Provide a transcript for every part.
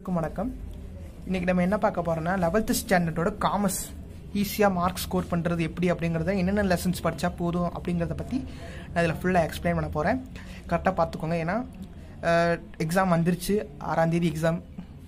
அனைவருக்கும் வணக்கம் இன்னைக்கு நம்ம என்ன பார்க்க போறோம்னா லெவல்த் ஸ்டாண்டர்டோட காமர்ஸ் ஈஸியாக மார்க் ஸ்கோர் பண்ணுறது எப்படி அப்படிங்கிறத என்னென்ன லெசன்ஸ் படித்தா போதும் அப்படிங்கிறத பற்றி நான் இதில் ஃபுல்லாக எக்ஸ்பிளைன் பண்ண போகிறேன் கரெக்டாக பார்த்துக்கோங்க ஏன்னா எக்ஸாம் வந்துருச்சு ஆறாம் தேதி எக்ஸாம்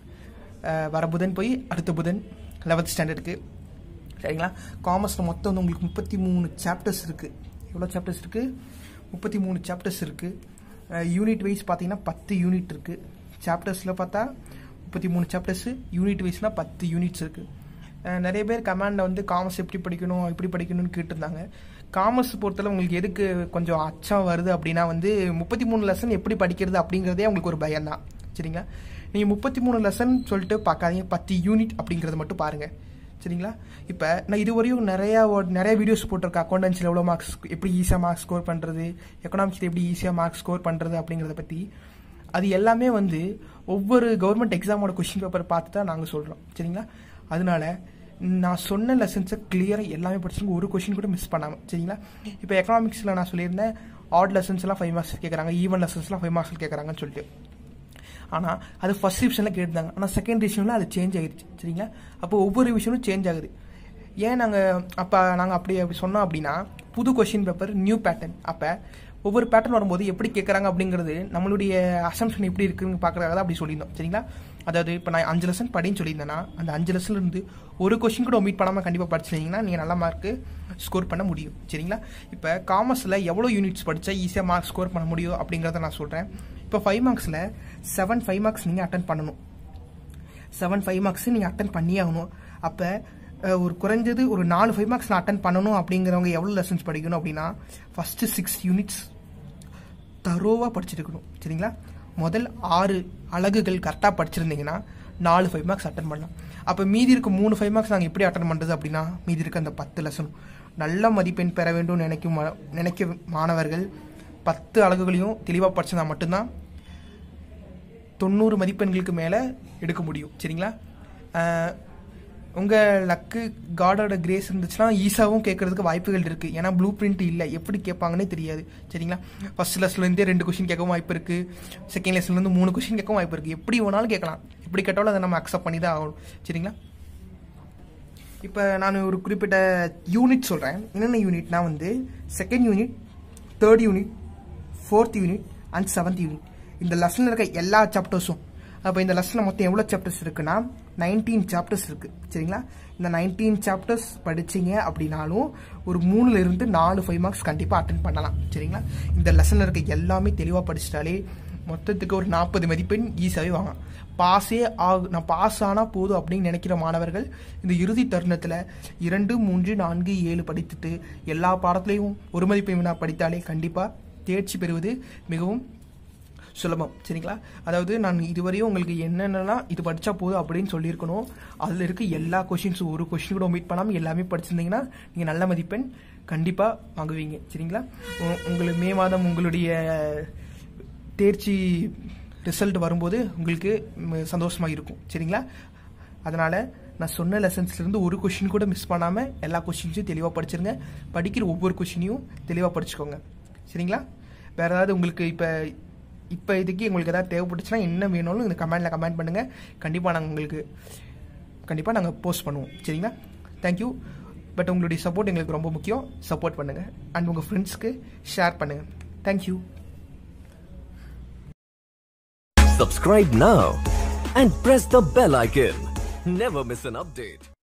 வர புதன் போய் அடுத்த புதன் லெவல்த் ஸ்டாண்டர்டுக்கு சரிங்களா காமர்ஸில் மொத்தம் வந்து உங்களுக்கு முப்பத்தி மூணு சாப்டர்ஸ் இருக்குது எவ்வளோ சாப்டர்ஸ் இருக்குது முப்பத்தி மூணு சாப்டர்ஸ் இருக்குது யூனிட் வைஸ் பார்த்தீங்கன்னா பத்து யூனிட் இருக்குது சாப்டர்ஸில் பார்த்தா முப்பத்தி மூணு சாப்டர்ஸு யூனிட் வைஸ்னால் பத்து யூனிட்ஸ் இருக்குது நிறைய பேர் கமாண்டில் வந்து காமர்ஸ் எப்படி படிக்கணும் எப்படி படிக்கணும்னு கேட்டிருந்தாங்க காமர்ஸ் பொறுத்தளவு உங்களுக்கு எதுக்கு கொஞ்சம் அச்சம் வருது அப்படின்னா வந்து முப்பத்தி மூணு லெசன் எப்படி படிக்கிறது அப்படிங்கிறதே உங்களுக்கு ஒரு பயம் தான் சரிங்களா நீங்கள் முப்பத்தி மூணு லெசன் சொல்லிட்டு பார்க்காதீங்க பத்து யூனிட் அப்படிங்கிறத மட்டும் பாருங்கள் சரிங்களா இப்போ நான் இதுவரையும் நிறையா நிறைய வீடியோஸ் போட்டிருக்கேன் அக்கௌண்டன்ஸில் எவ்வளோ மார்க்ஸ் எப்படி ஈஸியாக மார்க்ஸ் ஸ்கோர் பண்ணுறது எக்கனாமிக்ஸில் எப்படி ஈஸியாக மார்க்ஸ் ஸ்கோர் பண்ணுறது அப்படிங்கிறத பற்றி அது எல்லாமே வந்து ஒவ்வொரு கவர்மெண்ட் எக்ஸாமோட கொஷின் பேப்பர் பார்த்து தான் நாங்கள் சொல்கிறோம் சரிங்களா அதனால நான் சொன்ன லெசன்ஸை கிளியராக எல்லாமே படிச்சுங்க ஒரு கொஷின் கூட மிஸ் பண்ணாமல் சரிங்களா இப்போ எக்கனாமிக்ஸில் நான் சொல்லியிருந்தேன் ஆட் லெசன்ஸ்லாம் ஃபைவ் மார்க்ஸ் கேட்குறாங்க ஈவன் லெசன்ஸ்லாம் ஃபைவ் மார்க்ஸ் கேட்குறாங்கன்னு சொல்லிட்டு ஆனால் அது ஃபர்ஸ்ட் டிவிஷனில் கேட்டிருந்தாங்க ஆனால் செகண்ட் டிவிஷனில் அது சேஞ்ச் ஆகிடுச்சு சரிங்களா அப்போ ஒவ்வொரு விஷயமும் சேஞ்ச் ஆகுது ஏன் நாங்கள் அப்போ நாங்கள் அப்படி அப்படி சொன்னோம் அப்படின்னா புது கொஷின் பேப்பர் நியூ பேட்டர்ன் அப்போ ஒவ்வொரு பேட்டர்ன் வரும்போது எப்படி கேட்குறாங்க அப்படிங்கிறது நம்மளுடைய அசம்ஷன் எப்படி இருக்குன்னு பார்க்குறதாக தான் அப்படி சொல்லியிருந்தோம் சரிங்களா அதாவது இப்போ நான் அஞ்சு லெசன் படின்னு சொல்லியிருந்தேன்னா அந்த அஞ்சு லெசன்லேருந்து ஒரு கொஷின் கூட ஒமிட் பண்ணாமல் கண்டிப்பாக படிச்சிருந்தீங்கன்னா நீங்கள் நல்ல மார்க்கு ஸ்கோர் பண்ண முடியும் சரிங்களா இப்போ காமர்ஸில் எவ்வளோ யூனிட்ஸ் படித்தா ஈஸியாக மார்க் ஸ்கோர் பண்ண முடியும் அப்படிங்கிறத நான் சொல்கிறேன் இப்போ ஃபைவ் மார்க்ஸில் செவன் ஃபைவ் மார்க்ஸ் நீங்கள் அட்டன் பண்ணணும் செவன் ஃபைவ் மார்க்ஸ் நீங்கள் அட்டன் பண்ணியே ஆகணும் அப்போ ஒரு குறைஞ்சது ஒரு நாலு ஃபைவ் மார்க்ஸ் நான் அட்டன் பண்ணணும் அப்படிங்கிறவங்க எவ்வளோ லெசன்ஸ் படிக்கணும் அப்படின்னா ஃபஸ்ட்டு சிக்ஸ் யூனிட்ஸ் தரோவாக படிச்சிருக்கணும் சரிங்களா முதல் ஆறு அழகுகள் கரெக்டாக படிச்சிருந்தீங்கன்னா நாலு ஃபைவ் மார்க்ஸ் அட்டன் பண்ணலாம் அப்போ மீதி இருக்க மூணு ஃபைவ் மார்க்ஸ் நாங்கள் எப்படி அட்டன் பண்ணுறது அப்படின்னா மீதி இருக்க அந்த பத்து லெசனும் நல்ல மதிப்பெண் பெற வேண்டும் நினைக்கும் நினைக்க மாணவர்கள் பத்து அழகுகளையும் தெளிவாக படிச்சதா மட்டும்தான் தொண்ணூறு மதிப்பெண்களுக்கு மேலே எடுக்க முடியும் சரிங்களா உங்கள் லக்கு காடோட கிரேஸ் இருந்துச்சுன்னா ஈஸாவும் கேட்கறதுக்கு வாய்ப்புகள் இருக்குது ஏன்னா ப்ளூ பிரிண்ட் இல்லை எப்படி கேட்பாங்கன்னே தெரியாது சரிங்களா ஃபர்ஸ்ட் லெஸ்லேருந்தே ரெண்டு கொஷின் கேட்கவும் வாய்ப்பு இருக்குது செகண்ட் லெஸ்லேருந்து மூணு கொஷின் கேட்கவும் வாய்ப்பு இருக்குது எப்படி வேணாலும் கேட்கலாம் எப்படி கேட்டாலும் அதை நம்ம அக்செப்ட் பண்ணி தான் ஆகணும் சரிங்களா இப்போ நான் ஒரு குறிப்பிட்ட யூனிட் சொல்கிறேன் என்னென்ன யூனிட்னா வந்து second unit third unit fourth unit and seventh unit இந்த லெசனில் இருக்க எல்லா சாப்டர்ஸும் அப்போ இந்த லெசனில் மொத்தம் எவ்வளோ சாப்டர்ஸ் இருக்குன்னா நைன்டீன் சாப்டர்ஸ் இருக்குது சரிங்களா இந்த நைன்டீன் சாப்டர்ஸ் படிச்சிங்க அப்படின்னாலும் ஒரு மூணுல இருந்து நாலு ஃபைவ் மார்க்ஸ் கண்டிப்பாக அட்டன் பண்ணலாம் சரிங்களா இந்த லெசனில் இருக்க எல்லாமே தெளிவாக படிச்சிட்டாலே மொத்தத்துக்கு ஒரு நாற்பது மதிப்பெண் ஈஸியாகவே வாங்கலாம் பாஸே ஆகு நான் பாஸ் ஆனால் போதும் அப்படின்னு நினைக்கிற மாணவர்கள் இந்த இறுதி தருணத்தில் இரண்டு மூன்று நான்கு ஏழு படித்துட்டு எல்லா பாடத்துலையும் ஒரு மதிப்பெண் வினா படித்தாலே கண்டிப்பாக தேர்ச்சி பெறுவது மிகவும் சுலபம் சரிங்களா அதாவது நான் இதுவரையும் உங்களுக்கு என்னென்னலாம் இது படித்தா போதும் அப்படின்னு சொல்லியிருக்கணும் அதில் இருக்க எல்லா கொஷின்ஸும் ஒரு கொஷின் கூட ஒமிட் பண்ணாமல் எல்லாமே படிச்சிருந்தீங்கன்னா நீங்கள் நல்ல மதிப்பெண் கண்டிப்பாக வாங்குவீங்க சரிங்களா உங்களுக்கு மே மாதம் உங்களுடைய தேர்ச்சி ரிசல்ட் வரும்போது உங்களுக்கு சந்தோஷமாக இருக்கும் சரிங்களா அதனால் நான் சொன்ன லெசன்ஸ்லேருந்து ஒரு கொஷின் கூட மிஸ் பண்ணாமல் எல்லா கொஷின்ஸையும் தெளிவாக படிச்சிருங்க படிக்கிற ஒவ்வொரு கொஷினையும் தெளிவாக படிச்சுக்கோங்க சரிங்களா வேறு ஏதாவது உங்களுக்கு இப்போ இப்போ இதுக்கு உங்களுக்கு எதாவது தேவைப்பட்டுச்சுன்னா என்ன வேணும்னு இந்த கமெண்டில் கமெண்ட் பண்ணுங்கள் கண்டிப்பாக நாங்கள் உங்களுக்கு கண்டிப்பாக நாங்கள் போஸ்ட் பண்ணுவோம் சரிங்களா தேங்க்யூ பட் உங்களுடைய சப்போர்ட் எங்களுக்கு ரொம்ப முக்கியம் சப்போர்ட் பண்ணுங்கள் அண்ட் உங்கள் ஃப்ரெண்ட்ஸ்க்கு ஷேர் பண்ணுங்கள் thank you Subscribe now and press the bell icon. Never miss an update.